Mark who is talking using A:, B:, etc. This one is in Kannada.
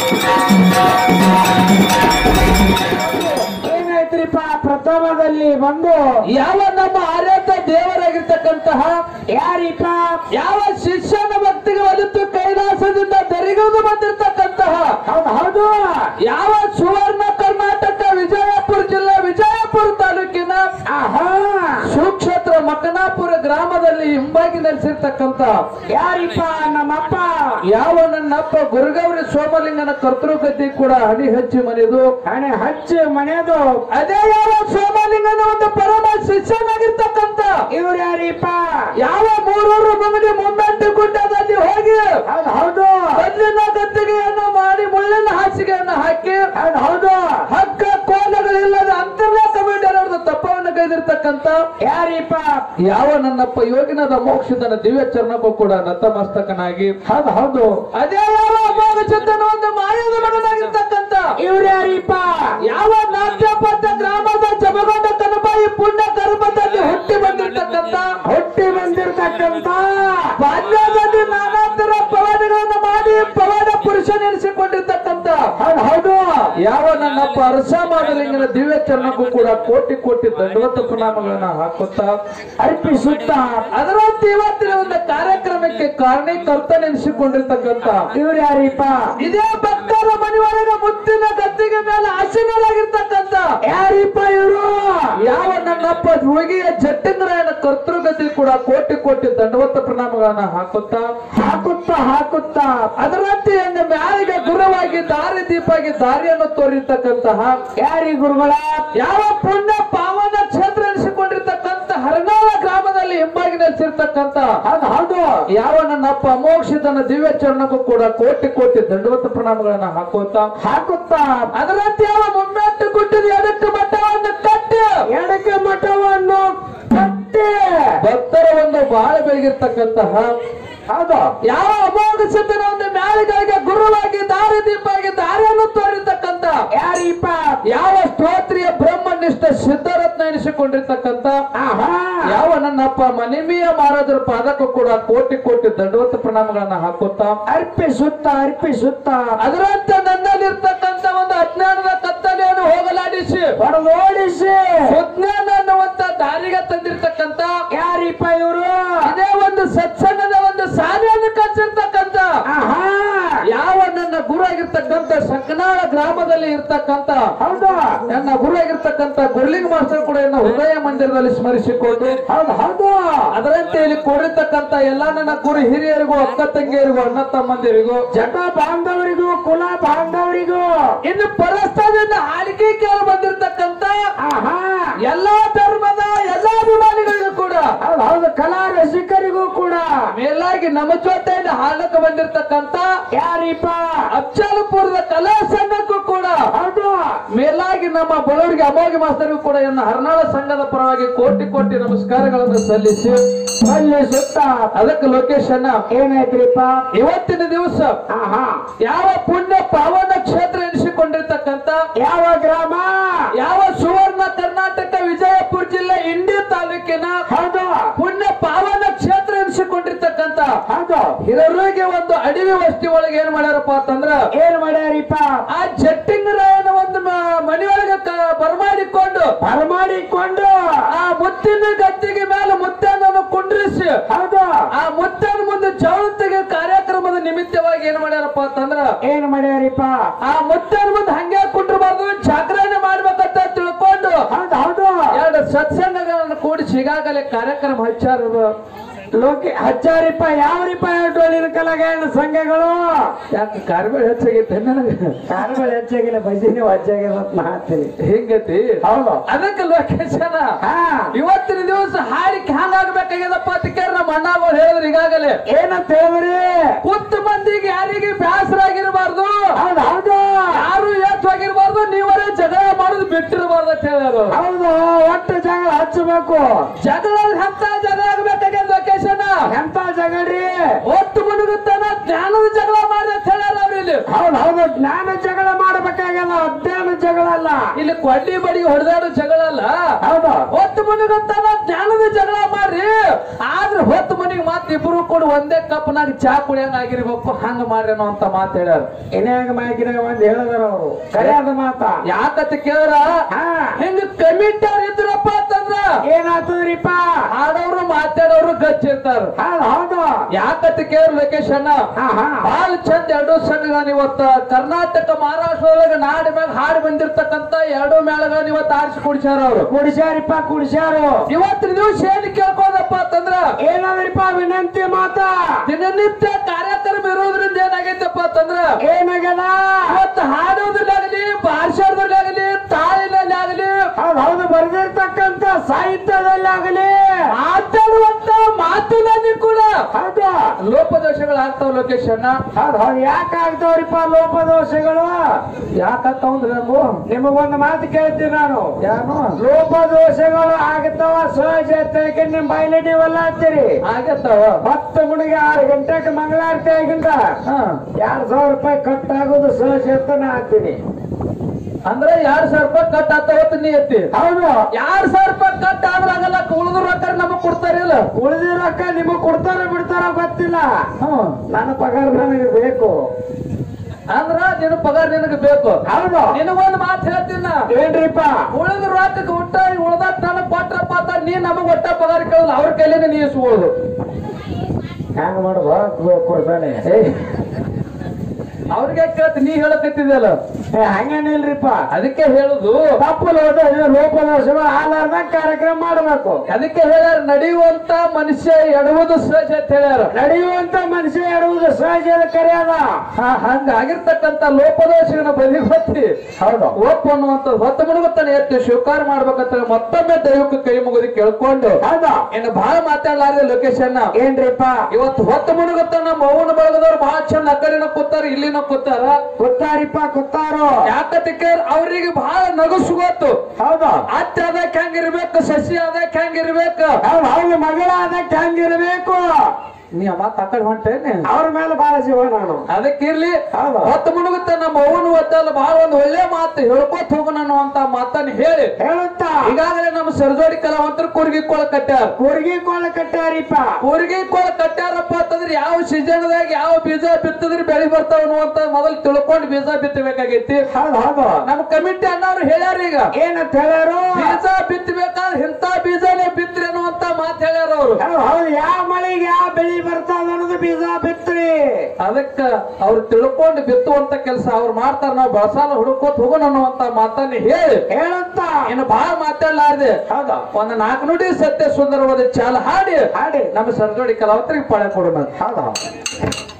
A: ಏನಾಯ್ತ್ರಿಪ್ಪ ಪ್ರಥಮದಲ್ಲಿ ಬಂದು
B: ಯಾವ ನಮ್ಮ ಆರಾಧ್ಯ ದೇವರಾಗಿರ್ತಕ್ಕಂತಹ
A: ಯಾರಿಪ್ಪ
B: ಯಾವ ಶಿಷ್ಯನ ಭಕ್ತಿಗೆ ಒಲಿತು ಕೈಲಾಸದಿಂದ ದರಿಗಿಳಿದು ಬಂದಿರತಕ್ಕಂತಹ
A: ಹೌದು ಹೌದು
B: ಯಾವ ಸುವರ್ಣ ಕರ್ನಾಟಕ ವಿಜಯಪುರ ಜಿಲ್ಲೆ ವಿಜಯಪುರ ತಾಲೂಕಿನ
A: ಆಹಾ
B: ಸುಕ್ಷೇತ್ರ ಮಕನಾಪುರ ಗ್ರಾಮದಲ್ಲಿ ಹಿಂಬಾಗಿ ನೆಲೆಸಿರ್ತಕ್ಕಂತ
A: ಯಾರಿಪ್ಪ ನಮ್ಮಪ್ಪ
B: ಯಾವ ನನ್ನಪ್ಪ ಗುರುಗೌರಿ ಸೋಮಲಿಂಗನ ಕರ್ತೃಗತಿ ಕೂಡ ಹಣಿ ಹಚ್ಚಿ ಮನೆದು
A: ಹಣೆ ಹಚ್ಚಿ ಮನೆಯದು
B: ಅದೇ ಯಾವ ಸೋಮಲಿಂಗನ ಒಂದು ಪರಮ ಶಿಷ್ಯನಾಗಿರ್ತಕ್ಕಂತ
A: ಇವ್ರು ಯಾರಿಪ್ಪ
B: ಯಾವ ಮೂರೂರು ಮುಂಗಡಿ ಮುಂಬೆಂಟು ಗುಡ್ಡದಲ್ಲಿ ಹೋಗಿ
A: ಹೌದು ಹೌದು
B: ಕಲ್ಲಿನ ಗದ್ದಿಗೆಯನ್ನು ಮಾಡಿ ಮುಳ್ಳಿನ ಹಾಸಿಗೆಯನ್ನು ಹಾಕಿ
A: ಹೌದು ಹೌದು
B: ಹಕ್ಕ ಕೋಲಗಳಿಲ್ಲದ ಅಂತರ್ಲಾಕ ಬೇಡರವ್ರದ್ದು ತಪ್ಪವನ್ನು ಕೈದಿರ್ತಕ್ಕಂತ
A: ಯಾರಿಪ್ಪ
B: ಯಾವ ನನ್ನಪ್ಪ ಯೋಗಿನದ ಮೋಕ್ಷದನ ದಿವ್ಯ ಚರಣಕ್ಕೂ ಕೂಡ ನತಮಸ್ತಕನಾಗಿ
A: ಹೌದು ಹೌದು
B: ಅದೇ ಯಾವ ಅಮೋಘ ಚಿತ್ತನ ಒಂದು ಮಾಯದ ಮಗನಾಗಿರ್ತಕ್ಕಂತ
A: ಇವ್ರು ಯಾರಿಪ್ಪ
B: ಯಾವ ನಾಟ್ಯಪದ್ಯ ಗ್ರಾಮದ ಜಮಗೊಂಡ ಕನಬಾಯಿ ಪುಣ್ಯ ಗರ್ಭದಲ್ಲಿ ಹುಟ್ಟಿ ಬಂದಿರ್ತಕ್ಕಂತ
A: ಹುಟ್ಟಿ ಬಂದಿರ್ತಕ್ಕಂತ
B: ಬಾಲ್ಯದಲ್ಲಿ ನಾನಾ ತರ ಪವಾಡಗಳನ್ನು ಮಾಡಿ ಪವಾಡ ಪುರುಷ ನೆನೆಸಿಕೊಂಡಿರ್ತಕ್ಕಂತ
A: ಹೌದು ಹೌದು
B: ಯಾವ ನನ್ನಪ್ಪ ಅರಸ ಮಾಡಲಿಂಗನ ದಿವ್ಯ ಚರಣಕ್ಕೂ ಕೂಡ ಕೋಟಿ ಕೋಟಿ ದಂಡವತ್ತ ಪ್ರಣಾಮಗಳನ್ನ ಹಾಕುತ್ತಾ
A: ಅರ್ಪಿಸುತ್ತ
B: ಅದರಂತೆ ಇವತ್ತಿನ ಒಂದು ಕಾರ್ಯಕ್ರಮಕ್ಕೆ ಕಾರಣೀಕರ್ತ ನೆನೆಸಿಕೊಂಡಿರ್ತಕ್ಕಂತ
A: ಇವ್ರು ಯಾರಿಪ್ಪ
B: ಇದೇ ಭಕ್ತರ ಮನೆಯೊಳಗೆ ಮುತ್ತಿನ ಗದ್ದಿಗೆ ಮೇಲೆ ಆಸೀನರಾಗಿರ್ತಕ್ಕಂತ
A: ಯಾರಿಪ್ಪ ಇವರು
B: ಯಾವ ನನ್ನಪ್ಪ ರೋಗಿಯ ಜಟ್ಟಿಂದ್ರಾಯನ ಕರ್ತೃಗತಿ ಕೂಡ ಕೋಟಿ ಕೋಟಿ ದಂಡವತ್ತ ಪ್ರಣಾಮಗಳನ್ನ ಹಾಕುತ್ತಾ
A: ಹಾಕುತ್ತ ಹಾಕುತ್ತ
B: ಅದರಂತೆ ನನ್ನ ಮ್ಯಾಲಿಗೆ ಗುರುವಾಗಿ ದಾರಿ ದೀಪಾಗಿ ದಾರಿಯನ್ನು ತೋರಿರ್ತಕ್ಕಂತಹ
A: ಯಾರಿ ಗುರುಗಳ
B: ಯಾವ ಪುಣ್ಯ ಪಾವನ ಕ್ಷೇತ್ರ ಎನಿಸಿಕೊಂಡಿರ್ತಕ್ಕಂಥ ಹರನಾಳ ಗ್ರಾಮದಲ್ಲಿ ಹಿಂಬಾಗಿ ನೆಲೆಸಿರ್ತಕ್ಕಂಥ
A: ಹೌದು ಹೌದು
B: ಯಾವ ನನ್ನಪ್ಪ ಅಮೋಕ್ಷಿತನ ದಿವ್ಯ ಚರಣಕ್ಕೂ ಕೂಡ ಕೋಟಿ ಕೋಟಿ ದಂಡವತ್ತ ಪ್ರಣಾಮಗಳನ್ನ ಹಾಕುತ್ತಾ
A: ಹಾಕುತ್ತ
B: ಅದರಂತೆ ಯಾವ ಮುಮ್ಮೆಟ್ಟು ಗುಡ್ಡದ ಎಡಕ್ಕೆ ಮಟ್ಟವನ್ನು ಕಟ್ಟಿ
A: ಎಡಕ್ಕೆ ಮಠವನ್ನು ಕಟ್ಟಿ
B: ಭಕ್ತರ ಒಂದು ಬಾಳ ಬೆಳಗಿರ್ತಕ್ಕಂತಹ
A: ಹೌದು
B: ಯಾವ ಅಮೋಘ ಸಿದ್ಧನ ಒಂದು ಮ್ಯಾಲಿಗಳಿಗೆ ಗುರುವಾಗಿ ದಾರಿ ದೀಪಾಗಿ ದಾರಿಯನ್ನು ತೋರಿರ್ತಕ್ಕಂಥ
A: ಯಾರಿಪ್ಪ
B: ಯಾವ ಸ್ತೋತ್ರಿಯ ಬ್ರಹ್ಮನಿಷ್ಠ ಸಿದ್ಧರತ್ನ ಎನಿಸಿಕೊಂಡಿರ್ತಕ್ಕಂಥ
A: ಆಹಾ
B: ಯಾವ ನನ್ನಪ್ಪ ಮನಿಮಿಯ ಮಹಾರಾಜರ ಪಾದಕ್ಕೂ ಕೂಡ ಕೋಟಿ ಕೋಟಿ ದಂಡವತ್ತ ಪ್ರಣಾಮಗಳನ್ನ ಹಾಕುತ್ತಾ
A: ಅರ್ಪಿಸುತ್ತ ಅರ್ಪಿಸುತ್ತ
B: ಅದರಂತೆ ನನ್ನಲ್ಲಿರ್ತಕ್ಕಂಥ ಒಂದು ಅಜ್ಞಾನದ ಕತ್ತಲೆಯನ್ನು ಹೋಗಲಾಡಿಸಿ
A: ಹೊರಗೋಡಿಸಿ
B: ಸುಜ್ಞಾನ ಅನ್ನುವಂತ ದಾರಿಗೆ ತಂದಿರ್ತಕ್ಕಂಥ
A: ಯಾರಿಪ್ಪ ಇವರು
B: ಇದೇ ಒಂದು ಸತ್ಸಂಗದ ಒಂದು ಸಾಲಿಯನ್ನು ಕಚ್ಚಿರ್ತಕ್ಕಂಥ
A: ಆಹಾ
B: ಯಾವ ನನ್ನ ಗುರು ಆಗಿರ್ತಕ್ಕಂಥ ಸಂಕನಾಳ ಗ್ರಾಮದಲ್ಲಿ ಇರ್ತಕ್ಕಂಥ
A: ಹೌದು
B: ನನ್ನ ಗುರು ಆಗಿರ್ತಕ್ಕಂಥ ಗುರ್ಲಿಂಗ್ ಮಾಸ್ಟರ್ ಕೂಡ ಇನ್ನು ಹೃದಯ ಮಂದಿರದಲ್ಲಿ ಸ್ಮರಿಸಿಕೊಂಡು
A: ಹೌದು ಹೌದು
B: ಅದರಂತೆ ಇಲ್ಲಿ ಕೂಡಿರ್ತಕ್ಕಂಥ ಎಲ್ಲಾ ನನ್ನ ಗುರು ಹಿರಿಯರಿಗೂ ಅಕ್ಕ ತಂಗಿಯರಿಗೂ ಅಣ್ಣ ತಮ್ಮಂದಿರಿಗೂ
A: ಜಟ ಬಾಂಧವರಿಗೂ ಕುಲ ಬಾಂಧವರಿಗೂ
B: ಇನ್ನು ಪರಸ್ಥದಿಂದ ಆಳಿಕೆ ಕೇಳಿ ಬಂದಿರತಕ್ಕಂತ
A: ಆಹಾ
B: ಎಲ್ಲಾ ಧರ್ಮದ ಎಲ್ಲಾ ಅಭಿಮಾನಿಗಳಿಗೂ ಕೂಡ
A: ಹೌದು ಹೌದು ಕಲಾ ರಸಿಕರಿಗೂ ಕೂಡ
B: ಮೇಲಾಗಿ ನಮ್ಮ ಜೊತೆಯಲ್ಲಿ ಹಾಡಕ್ಕೆ ಬಂದಿರತಕ್ಕಂತ
A: ಯಾರಿಪ್ಪ
B: ಅಫ್ಜಲ್ಪುರದ ಕಲಾ ಸಂಘಕ್ಕೂ ಕೂಡ
A: ಹೌದು
B: ಮೇಲಾಗಿ ನಮ್ಮ ಬಡವರಿಗೆ ಅಮೋಘ ಮಾಸ್ತರಿಗೂ ಕೂಡ ಇನ್ನು ಹರ್ನಾಳ ಸಂಘದ ಪರವಾಗಿ ಕೋಟಿ ಕೋಟಿ ನಮಸ್ಕಾರಗಳನ್ನು ಸಲ್ಲಿಸಿ
A: ಸಲ್ಲಿಸುತ್ತ
B: ಅದಕ್ಕೆ ಲೊಕೇಶನ್
A: ಏನಾಯ್ತ್ರಿಪ್ಪ
B: ಇವತ್ತಿನ ದಿವಸ
A: ಆಹಾ
B: ಯಾವ ಪುಣ್ಯ ಪಾವನ ಕ್ಷೇತ್ರ ಎನಿಸಿಕೊಂಡಿರ್ತಕ್ಕಂಥ
A: ಯಾವ ಗ್ರಾಮ
B: ಯಾವ ಸುವರ್ಣ ಕರ್ನಾಟಕ ವಿಜಯಪುರ ಜಿಲ್ಲೆ ಇಂಡಿ ತಾಲೂಕಿನ
A: ಹೌದು
B: ಪುಣ್ಯ ಪಾವನ ಕ್ಷೇತ್ರ ಎನಿಸಿಕೊಂಡಿರ್ತಕ್ಕಂಥ
A: ಹೌದು
B: ಹಿರೂರಿಗೆ ಒಂದು ಅಡವಿ ವಸ್ತಿ ಒಳಗೆ ಏನ್ ಮಾಡ್ಯಾರಪ್ಪ ಅಂತಂದ್ರ
A: ಏನ್ ಮಾಡ್ಯಾರಿಪ್ಪ
B: ಆ ಜಟ್ಟಿಂಗರಾಯನ ಒಂದು ಮ- ಮನೆಯೊಳಗೆ ಕ- ಬರಮಾಡಿಕೊಂಡು
A: ಬರಮಾಡಿಕೊಂಡು
B: ಆ ಮುತ್ತಿನ ಗದ್ದಿಗೆ ಮೇಲೆ ಮುತ್ತನ್ನು ಕುಂಡ್ರಿಸಿ
A: ಹೌದು
B: ಆ ಮುತ್ತನ ಮುಂದೆ ಜವಳತೆಗೆ ಕಾರ್ಯಕ್ರಮದ ನಿಮಿತ್ತವಾಗಿ ಏನ್ ಮಾಡ್ಯಾರಪ್ಪ ಅಂತಂದ್ರ
A: ಏನ್ ಮಾಡ್ಯಾರಿಪ್ಪ
B: ಆ ಮುತ್ತನ ಮುಂದೆ ಹಂಗೆ ಕುಂಡ್ರಬಾರ್ದು ಜಾಗರಣೆ ಮಾಡ್ಬೇಕಂತ ತಿಳ್ಕೊಂಡು
A: ಹೌದು ಹೌದು
B: ಎರಡು ಸತ್ಸಂಗಗಳನ್ನು ಕೂಡಿಸಿ ಈಗಾಗಲೇ ಕಾರ್ಯಕ್ರಮ ಹಚ್ಚಾರ
A: ಲೋಕಿ ಹಚ್ಚಾರಿಪ್ಪ ಯಾವ್ರಿಪ್ಪ ಟೋಳಿನ ಕಲಗಾಯನ ಸಂಘಗಳು
B: ಯಾಕೆ ಕಾರ್ಬಾರ್ ಹೆಚ್ಚಾಗೈತೆ ನನಗೆ
A: ಕಾರುಗಳು ಹೆಚ್ಚಾಗಿಲ್ಲ ಬಜ್ಜಿನ ಹೆಚ್ಚಾಗಿಲ್ಲ ಅಂತ ಮಾಡ್ತೀನಿ
B: ಹಿಂಗತಿ
A: ಹೌದು
B: ಅದಕ್ಕೆ ಲೊಕೇಶನ್
A: ಹಾ
B: ಇವತ್ತಿನ ದಿವಸ ಹಾಡಿಕೆ ಹ್ಯಾಂಗಾಗ್ಬೇಕಾಗ್ಯದಪ್ಪ ಅಂತ ಕೇಳಿ ನಮ್ಮ ಅಣ್ಣಗಳು ಹೇಳಿದ್ರು ಈಗಾಗಲೇ
A: ಏನಂತ ಹೇಳಿದ್ರಿ
B: ಕುತ್ತ ಮಂದಿಗೆ ಯಾರಿಗೆ ಬೇಸರ ಆಗಿರಬಾರ್ದು
A: ಹೌದು ಹೌದು
B: ಯಾರು ಏತ್ವಾಗಿರ್ಬಾರ್ದು ನೀವರೇ ಜಗಳ ಮಾಡೋದು ಬಿಟ್ಟಿರಬಾರ್ದು ಅಂತ ಹೇಳ್ಯಾರು
A: ಹೌದು ಒಟ್ಟು ಜಗಳ ಹಚ್ಚಬೇಕು
B: ಜಗಳ ಎಂತ ಜಗಳ ಆಗ್ಬೇಕಾಗ್ಯದ ಲೊಕೇಶನ್
A: ಎಂತ ಜಗಳ್ರಿ
B: ಒಟ್ಟು ಮುಳುಗುತ್ತಾನ ಜ್ಞಾನದ ಜಗಳ ಮಾಡಿ ಅಂತ ಹೇಳ್ಯಾರ ಅವ್ರು ಇಲ್ಲಿ
A: ಹೌದು ಹೌದು ಜ್ಞಾನ ಜಗಳ ಮಾಡ್ಬೇಕಾಗ್ಯದ ಏನಾಗಲ್ಲ ಅಧ್ಯಯನ ಜಗಳ ಅಲ್ಲ
B: ಇಲ್ಲಿ ಕೊಡ್ಡಿ ಬಡಿಗೆ ಹೊಡೆದಾಡೋ ಜಗಳ ಅಲ್ಲ
A: ಹೌದು
B: ಹೊತ್ತು ಮನಿಗಂತಾನ ಜ್ಞಾನದ ಜಗಳ ಮಾಡ್ರಿ ಆದ್ರೆ ಹೊತ್ತು ಮನಿಗೆ ಮಾತ್ ಇಬ್ರು ಕೂಡ ಒಂದೇ ಕಪ್ನಾಗ ಚಾ ಕುಡಿಯಂಗ ಆಗಿರ್ಬೇಕು ಹಂಗ ಮಾಡ್ರೇನೋ ಅಂತ ಮಾತು ಹೇಳ್ಯಾರ
A: ಇನ್ಯಾಗ ಮಾಕಿನಾಗ ಒಂದ್ ಹೇಳಿದಾರ ಅವರು ಸರಿಯಾದ ಮಾತ
B: ಯಾಕಂತ ಕೇಳಿದ್ರ
A: ಹಾ
B: ಹಿಂಗ ಕಮಿಟಿ ಅವ್ರು ಇದ್ರಪ್ಪ ಅಂತಂದ್ರ
A: ಏನಾಗ್ತದ್ರಿಪ್ಪ
B: ಹಾಡೋರು ಮಾತಾಡೋರು ಗಚ್ಚಿರ್ತಾರ
A: ಹೌದು ಹೌದು
B: ಯಾಕಂತ ಕೇಳ ಲೊಕೇಶನ್
A: ಹಾ ಹಾ
B: ಬಾಳ ಚಂದ ಎರಡು ಸಂಘಗಳನ್ನ ಇವತ್ತ ಕರ್ನಾಟಕ ಮಹಾರಾಷ್ಟ್ರದೊಳಗ ನಾಡಿ ಮ್ಯಾಗ ಹಾಡಿ ಬಂದಿರ್ತಕ್ಕಂತ ಎರಡು ಮೇಳಗಳನ್ನ ಇವತ್ತು ಆರಿಸಿ ಕುಡಿಸ್ಯಾರ ಅವರು
A: ಕುಡಿಸ್ಯಾರಿಪ್ಪ ಕುಡಿಸ್ಯಾರು
B: ಇವತ್ತಿನ ದಿವಸ ಏನ್ ಕೇಳ್ಕೋದಪ್ಪ ಅಂತಂದ್ರ
A: ಏನಾದ್ರಿಪ್ಪ ವಿನಂತಿ ಮಾತ
B: ದಿನನಿತ್ಯ ಕಾರ್ಯಕ್ರಮ ಇರೋದ್ರಿಂದ ಏನಾಗೈತಪ್ಪ ಅಂತಂದ್ರ
A: ಏನಾಗ್ಯದ
B: ಇವತ್ತು ಹಾಡೋದ್ರಲ್ಲಾಗಲಿ ಬಾರ್ಸೋದ್ರಲ್ಲಾಗಲಿ ತಾಳಿನಲ್ಲಿ ಆಗಲಿ
A: ಹೌದು ಹೌದು ಬರೆದಿರ್ತಕ್ಕಂತ ಸಾಹಿತ್ಯದಲ್ಲಿ ಆಗಲಿ
B: ಮಾತಾಡುವಂತ ಮಾತಿನಲ್ಲಿ ಕೂಡ
A: ಹೌದು
B: ಲೋಪದೋಷಗಳು ಆಗ್ತಾವ ಲೊಕೇಶನ್
A: ಹೌದು ಹೌದು ಯಾಕೆ ಆಗ್ತಾವ್ರಿಪ್ಪ ಲೋಪದೋಷಗಳು
B: ಯಾಕಂತಂದ್ರೆ ನಾವು
A: ನಿಮಗೊಂದು ಮಾತು ಕೇಳ್ತೀನಿ ನಾನು
B: ಯಾನು
A: ಲೋಪದೋಷಗಳು ಆಗ್ತಾವ ಸಹಜ ತೆಗೆ ನಿಮ್ ಬಯಲಿಡಿವಲ್ಲ ಅಂತೀರಿ
B: ಆಗತ್ತಾವ
A: ಹತ್ತು ಮುಡಿಗೆ ಆರು ಗಂಟೆಗೆ ಮಂಗಳಾರತಿ ಆಗಿಂದ
B: ಹಾ
A: ಎರಡ್ ಸಾವಿರ ರೂಪಾಯಿ ಕಟ್ ಆಗೋದು ಸಹಜ ಅಂತ ನಾ ಅಂತೀನಿ
B: ಅಂದ್ರೆ ಎರಡ್ ಸಾವಿರ ರೂಪಾಯಿ ಕಟ್ ಆಗ್ತಾವತ್ತು ನೀ ಎತ್ತಿ
A: ಹೌದು
B: ಎರಡ್ ಸಾವಿರ ರೂಪಾಯಿ ಕಟ್ ಆದ್ರೆ ಆಗಲ್ಲ ಉಳಿದ ರೊಕ್ಕ ನಮಗ್ ಕೊಡ್ತಾರಿಲ್ಲ
A: ಉಳಿದ ರೊಕ್ಕ ನಿಮಗ್ ಕೊಡ್ತಾರ ಬಿಡ್ತಾರ ಗೊತ್ತಿಲ್ಲ
B: ಹ್ಮ್
A: ನನ್ನ ಪಗಾರ ನನಗೆ ಬೇಕು
B: ಅಂದ್ರ ನಿನ್ನ ಪಗಾರ ನಿನಗೆ ಬೇಕು
A: ಹೌದು
B: ನಿನಗೊಂದು ಮಾತು ಹೇಳ್ತೀನಿ ನಾ.
A: ಏನ್ರಿಪ್ಪ
B: ಉಳಿದ ರೊಕ್ಕಕ್ಕೆ ಊಟ ಉಳ್ದಾಟ್ ನನಗ್ ಕೊಟ್ರಪ್ಪ ಅಂತ ನೀ ನಮಗ್ ಒಟ್ಟ ಪಗಾರ ಕೇಳಲ್ಲ ಅವ್ರ ಕೈಲಿಂದ ನೀ ಇಸ್ಕೊಳ್ಳೋದು
A: ಹ್ಯಾಂಗ ಮಾಡುವ ಕೊಡ್ತಾನೆ
B: ಅವ್ರಿಗೆ ಕೇಳ್ತಿ ನೀ ಹೇಳಕತ್ತಿದ್ಯಲ್ಲ
A: ಏ ಹಂಗೇನಿಲ್ರಿಪ್ಪ
B: ಅದಕ್ಕೆ ಹೇಳುದು
A: ತಪ್ಪು ಲೋದ ಲೋಪದೋಷಗಳು ಆಲಾರ್ದ ಕಾರ್ಯಕ್ರಮ ಮಾಡಬೇಕು
B: ಅದಕ್ಕೆ ಹೇಳ್ಯಾರ ನಡೆಯುವಂತ ಮನುಷ್ಯ ಎಡುವುದು ಸಹಜ ಅಂತ ಹೇಳ್ಯಾರ
A: ನಡೆಯುವಂತ ಮನುಷ್ಯ ಇರುವುದು ಸಹಜದ ಕರೆಯದ
B: ಹಾ ಹಂಗ ಆಗಿರ್ತಕ್ಕಂತ ಲೋಪದೋಷಗಳ ಬಲಿ ಗೊತ್ತಿ
A: ಹೌದು
B: ಒಪ್ಪು ಅನ್ನುವಂತ ಹೊತ್ತ ಮುಳುಗುತ್ತಾನೆ ಎತ್ತಿ ಸ್ವೀಕಾರ ಮಾಡ್ಬೇಕಂತ ಮತ್ತೊಮ್ಮೆ ದೈವಕ್ಕೆ ಕೈ ಮುಗಿದು ಕೇಳ್ಕೊಂಡು
A: ಹೌದು
B: ಇನ್ನು ಬಹಳ ಮಾತಾಡ್ಲಾರ್ದೆ ಲೊಕೇಶನ್
A: ಏನ್ರಿಪ್ಪ
B: ಇವತ್ತು ಹೊತ್ತು ಮುಳುಗುತ್ತ ನಮ್ಮ ಮೌನ ಬಳಗದವ್ರು ಬಹಳ ಚಂದ ಆ ಕಡೆನ ಕೂತಾರ ಇಲ್ಲಿನ ಕೂತಾರ
A: ಗೊತ್ತಾರಿಪ್ಪ ಗೊತ್ತಾರು
B: ಯಾಕಂತಕ್ಕೆ ಅವ್ರಿಗೆ ಬಹಳ ನಗಸು ಗೊತ್ತು
A: ಹೌದು
B: ಅತ್ತೆ ಅದಕ್ಕೆ ಹೆಂಗಿರ್ಬೇಕು ಸಸಿ ಅದಕ್ಕೆ ಹೆಂಗಿರ್ಬೇಕು
A: ಹೌದು ಹೌದು ಮಗಳ ಅದಕ್ಕೆ ಹಂಗಿರ್ಬೇಕು
B: ನೀ ಮಾತು ಆ ಕಡೆ ಹೊಂಟೇನೆ
A: ಅವ್ರ ಮೇಲೆ ಬಹಳ ಜೀವ ನಾನು
B: ಅದಕ್ಕಿರ್ಲಿ
A: ಹೌದು
B: ಹೊತ್ತು ಮುಳುಗುತ್ತ ನಮ್ಮ ಅವ್ವನ ಒತ್ತಲ್ಲ ಬಹಳ ಒಂದು ಒಳ್ಳೆ ಮಾತು ಹೇಳ್ಕೊತ ಹೋಗೋಣ ಅನ್ನುವಂತ ಮಾತನ್ನ ಹೇಳಿ
A: ಹೇಳುತ್ತಾ
B: ಈಗಾಗಲೇ ನಮ್ಮ ಸರಜೋಡಿ ಕಲಾವಂತರು ಕೂರ್ಗಿ ಕೋಳ ಕಟ್ಟ್ಯಾರ
A: ಕೂರ್ಗಿ ಕೊಳ್ಳ ಕಟ್ಟಾರಿಪ್ಪ
B: ಕೂರ್ಗಿ ಕೋಳ ಕಟ್ಟ್ಯಾರಪ್ಪ ಅಂತಂದ್ರೆ ಯಾವ ಸೀಸನ್ದಾಗ ಯಾವ ಬೀಜ ಬಿತ್ತಿದ್ರೆ ಬೆಳಿ ಬರ್ತಾವ ಅನ್ನುವಂತ ಮೊದಲು ತಿಳ್ಕೊಂಡು ಬೀಜ ಬಿತ್ತಬೇಕಾಗೈತಿ
A: ಹೌದು ಹೌದು
B: ನಮ್ಮ ಕಮಿಟಿ ಅಣ್ಣವ್ರು ಹೇಳ್ಯಾರ ಈಗ
A: ಏನಂತ ಹೇಳ್ಯಾರು
B: ಬೀಜ ಬಿತ್ತಬೇಕಾದ್ರೆ ಇಂಥ ಬೀಜನೇ ಬಿತ್ರಿ ಅನ್ನುವಂತ ಮಾತು ಹೇಳ್ಯಾರ ಅವರು
A: ಹೌದು ಹೌದು ಯಾವ ಮಳೆಗೆ ಯಾವ ಬೆಳಿ ಬರ್ತಾವ ಅನ್ನೋದು ಬೀಜ ಬಿತ್ರಿ
B: ಅದಕ್ಕ ಅವ್ರು ತಿಳ್ಕೊಂಡು ಬಿತ್ತುವಂತ ಕೆಲಸ ಅವ್ರು ಮಾಡ್ತಾರ ನಾವು ಬಳಸಾಲ ಹುಡುಕೋತ್ ಹೋಗೋಣ ಅನ್ನುವಂತ ಮಾತನ್ನ ಹೇಳಿ
A: ಹೇಳುತ್ತಾ
B: ಇನ್ನು ಬಹಳ ಮಾತಾಡ್ಲಾರ್ದೆ
A: ಹೌದು
B: ಒಂದು ನಾಲ್ಕು ನುಡಿ ಸತ್ಯ ಸುಂದರವಾದ ಚಾಲ ಹಾಡಿ
A: ಹಾಡಿ
B: ನಮ್ಮ ಸರ್ಜೋಡಿ ಕಲಾವಂತರಿಗೆ ಪಾಳೆ ಕೊಡೋಣ
A: ಹೌದು